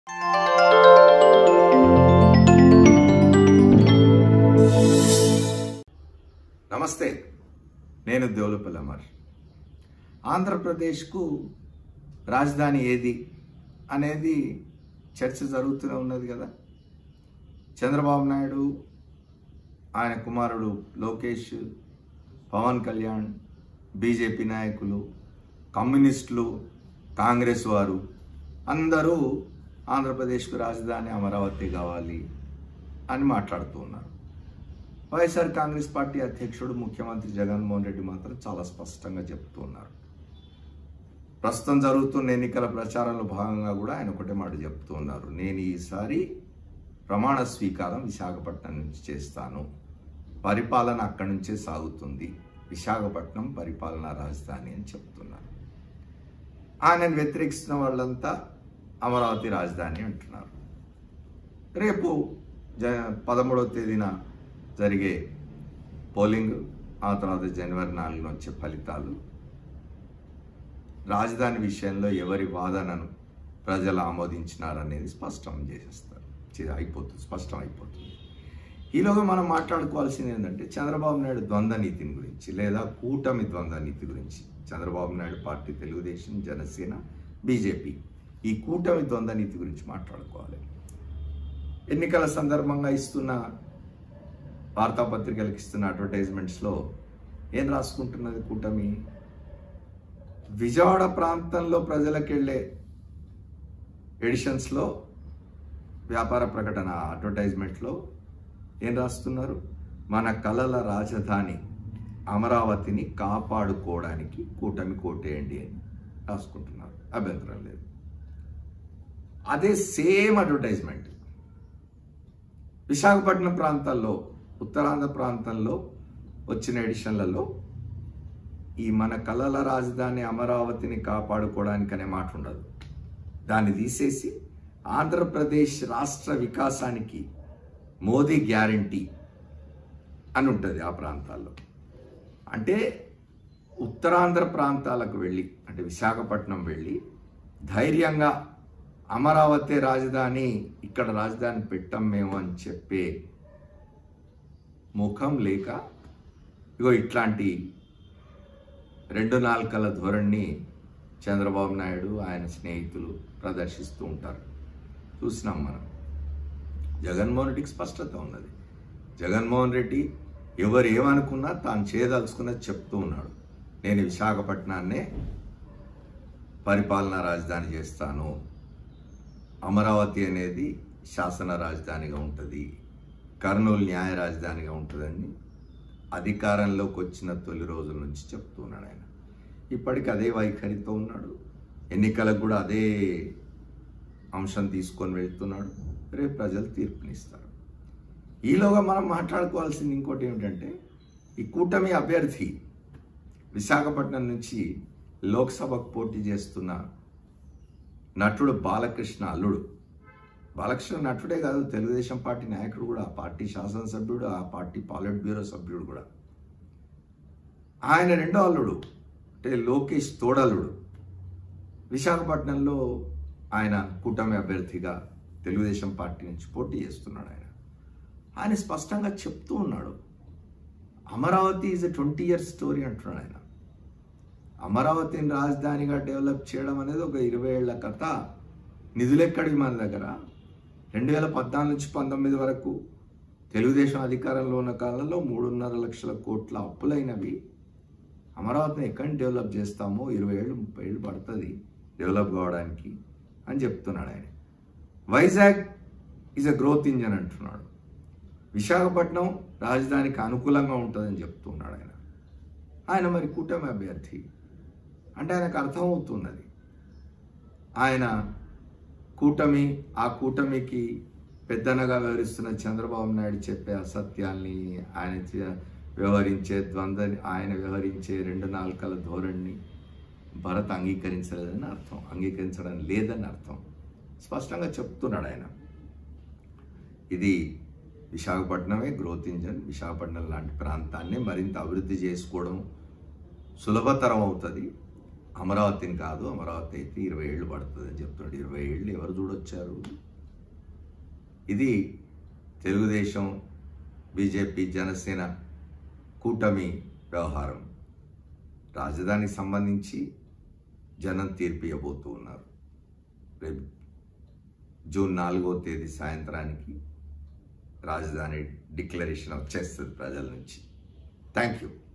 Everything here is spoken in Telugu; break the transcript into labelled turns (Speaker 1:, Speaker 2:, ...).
Speaker 1: నమస్తే నేను దేవులపల్లి అమర్ ఆంధ్రప్రదేశ్కు రాజధాని ఏది అనేది చర్చ జరుగుతూనే ఉన్నది కదా చంద్రబాబు నాయుడు ఆయన కుమారుడు లోకేష్ పవన్ కళ్యాణ్ బీజేపీ నాయకులు కమ్యూనిస్టులు కాంగ్రెస్ వారు అందరూ ఆంధ్రప్రదేశ్కు రాజధాని అమరావతి కావాలి అని మాట్లాడుతూ ఉన్నారు వైఎస్ఆర్ కాంగ్రెస్ పార్టీ అధ్యక్షుడు ముఖ్యమంత్రి జగన్మోహన్ రెడ్డి మాత్రం చాలా స్పష్టంగా చెప్తూ ఉన్నారు ప్రస్తుతం జరుగుతున్న ఎన్నికల ప్రచారంలో భాగంగా కూడా ఆయన ఒకటే మాట చెప్తూ ఉన్నారు నేను ఈసారి ప్రమాణ స్వీకారం విశాఖపట్నం నుంచి చేస్తాను పరిపాలన అక్కడి నుంచే సాగుతుంది విశాఖపట్నం పరిపాలనా రాజధాని అని చెప్తున్నారు ఆయనను వ్యతిరేకిస్తున్న వాళ్ళంతా అమరావతి రాజధాని అంటున్నారు రేపు జ పదమూడవ తేదీన జరిగే పోలింగ్ ఆ తర్వాత జనవరి నాలుగున వచ్చే ఫలితాలు రాజధాని విషయంలో ఎవరి వాదనను ప్రజలు ఆమోదించినారనేది స్పష్టం చేసేస్తారు చే- అయిపోతుంది స్పష్టం అయిపోతుంది ఈలోగా మనం మాట్లాడుకోవాల్సింది ఏంటంటే చంద్రబాబు నాయుడు ద్వంద్వ నీతిని గురించి లేదా కూటమి ద్వంద్వ నీతి గురించి చంద్రబాబు నాయుడు పార్టీ తెలుగుదేశం జనసేన బీజేపీ ఈ కూటమి ద్వంద్వ నీతి గురించి మాట్లాడుకోవాలి ఎన్నికల సందర్భంగా ఇస్తున్న వార్తాపత్రికలకు ఇస్తున్న అడ్వర్టైజ్మెంట్స్లో ఏం రాసుకుంటున్నది కూటమి విజయవాడ ప్రాంతంలో ప్రజలకు వెళ్ళే ఎడిషన్స్లో వ్యాపార ప్రకటన అడ్వర్టైజ్మెంట్లో ఏం రాస్తున్నారు మన కలల రాజధాని అమరావతిని కాపాడుకోవడానికి కూటమి కోటేయండి అని రాసుకుంటున్నారు అభ్యంతరం లేదు అదే సేమ్ అడ్వర్టైజ్మెంట్ విశాఖపట్నం ప్రాంతాల్లో ఉత్తరాంధ్ర ప్రాంతంలో వచ్చిన ఎడిషన్లలో ఈ మన కళల రాజధాని అమరావతిని కాపాడుకోవడానికి అనే మాట ఉండదు దాన్ని తీసేసి ఆంధ్రప్రదేశ్ రాష్ట్ర వికాసానికి మోదీ గ్యారంటీ అని ఉంటుంది ఆ ప్రాంతాల్లో అంటే ఉత్తరాంధ్ర ప్రాంతాలకు వెళ్ళి అంటే విశాఖపట్నం వెళ్ళి ధైర్యంగా అమరావతి రాజధాని ఇక్కడ రాజధాని పెట్టాం మేము అని చెప్పే ముఖం లేక ఇగో ఇట్లాంటి రెండు నాలుకల ధోరణిని చంద్రబాబు నాయుడు ఆయన స్నేహితులు ప్రదర్శిస్తూ ఉంటారు చూసినాం మనం జగన్మోహన్ రెడ్డికి స్పష్టత ఉన్నది జగన్మోహన్ రెడ్డి ఎవరు ఏమనుకున్నా తాను చేయదలుచుకున్నది చెప్తూ ఉన్నాడు నేను విశాఖపట్నాన్నే పరిపాలనా రాజధాని చేస్తాను అమరావతి అనేది శాసన రాజధానిగా ఉంటుంది కర్నూలు న్యాయ రాజధానిగా ఉంటుందని అధికారంలోకి వచ్చిన తొలి రోజుల నుంచి చెప్తున్నాడు ఆయన ఇప్పటికి అదే వైఖరితో ఉన్నాడు ఎన్నికలకు కూడా అదే అంశం తీసుకొని వెళ్తున్నాడు రేపు ప్రజలు తీర్పునిస్తారు ఈలోగా మనం మాట్లాడుకోవాల్సింది ఇంకోటి ఏమిటంటే ఈ కూటమి అభ్యర్థి విశాఖపట్నం నుంచి లోక్సభకు పోటీ చేస్తున్న నటుడు బాలకృష్ణ అల్లుడు బాలకృష్ణ నటుడే కాదు తెలుగుదేశం పార్టీ నాయకుడు కూడా ఆ పార్టీ శాసనసభ్యుడు ఆ పార్టీ పాలిట్ బ్యూరో సభ్యుడు కూడా ఆయన రెండో అల్లుడు అంటే లోకేష్ తోడల్లుడు విశాఖపట్నంలో ఆయన కూటమి అభ్యర్థిగా తెలుగుదేశం పార్టీ నుంచి పోటీ చేస్తున్నాడు ఆయన ఆయన స్పష్టంగా చెప్తూ ఉన్నాడు Amaravati is a twenty years story అంటున్నాడు ఆయన అమరావతిని రాజధానిగా డెవలప్ చేయడం అనేది ఒక ఇరవై ఏళ్ల కథ నిధులు ఎక్కడివి మన దగ్గర రెండు వేల పద్నాలుగు నుంచి పంతొమ్మిది వరకు తెలుగుదేశం అధికారంలో ఉన్న కాలంలో మూడున్నర లక్షల కోట్ల అప్పులైనవి అమరావతిని ఎక్కడిని డెవలప్ చేస్తామో ఇరవై ఏళ్ళు ముప్పై ఏళ్ళు పడుతుంది డెవలప్ కావడానికి అని చెప్తున్నాడు ఆయన Vizag is a growth engine అంటున్నాడు విశాఖపట్నం రాజధానికి అనుకూలంగా ఉంటుందని చెప్తున్నాడు ఆయన ఆయన మరి కూటమి అభ్యర్థి అంటే ఆయనకు అర్థమవుతున్నది ఆయన కూటమి ఆ కూటమికి పెద్దనగా వ్యవహరిస్తున్న చంద్రబాబు నాయుడు చెప్పే అసత్యాల్ని ఆయన చే- వ్యవహరించే ద్వంద్వ ఆయన వ్యవహరించే రెండు నాలుకల ధోరణిని భరత్ అంగీకరించలేదని అర్థం అంగీకరించడం లేదని అర్థం స్పష్టంగా చెప్తున్నాడు ఆయన ఇది విశాఖపట్నమే గ్రోత్ ఇంజన్ విశాఖపట్నం లాంటి ప్రాంతాన్ని మరింత అభివృద్ధి చేసుకోవడం సులభతరం అవుతుంది అమరావతిని కాదు అమరావతి అయితే ఇరవై ఏళ్ళు పడుతుందని చెప్తున్నాడు ఇరవై ఏళ్ళు ఎవరు చూడొచ్చారు ఇది తెలుగుదేశం బీజేపీ జనసేన కూటమి వ్యవహారం రాజధానికి సంబంధించి జనం తీర్పు ఇవ్వబోతూ ఉన్నారు రేపు జూన్ నాలుగో తేదీ సాయంత్రానికి రాజధాని డిక్లరేషన్ వచ్చేస్తుంది ప్రజల నుంచి థ్యాంక్ యూ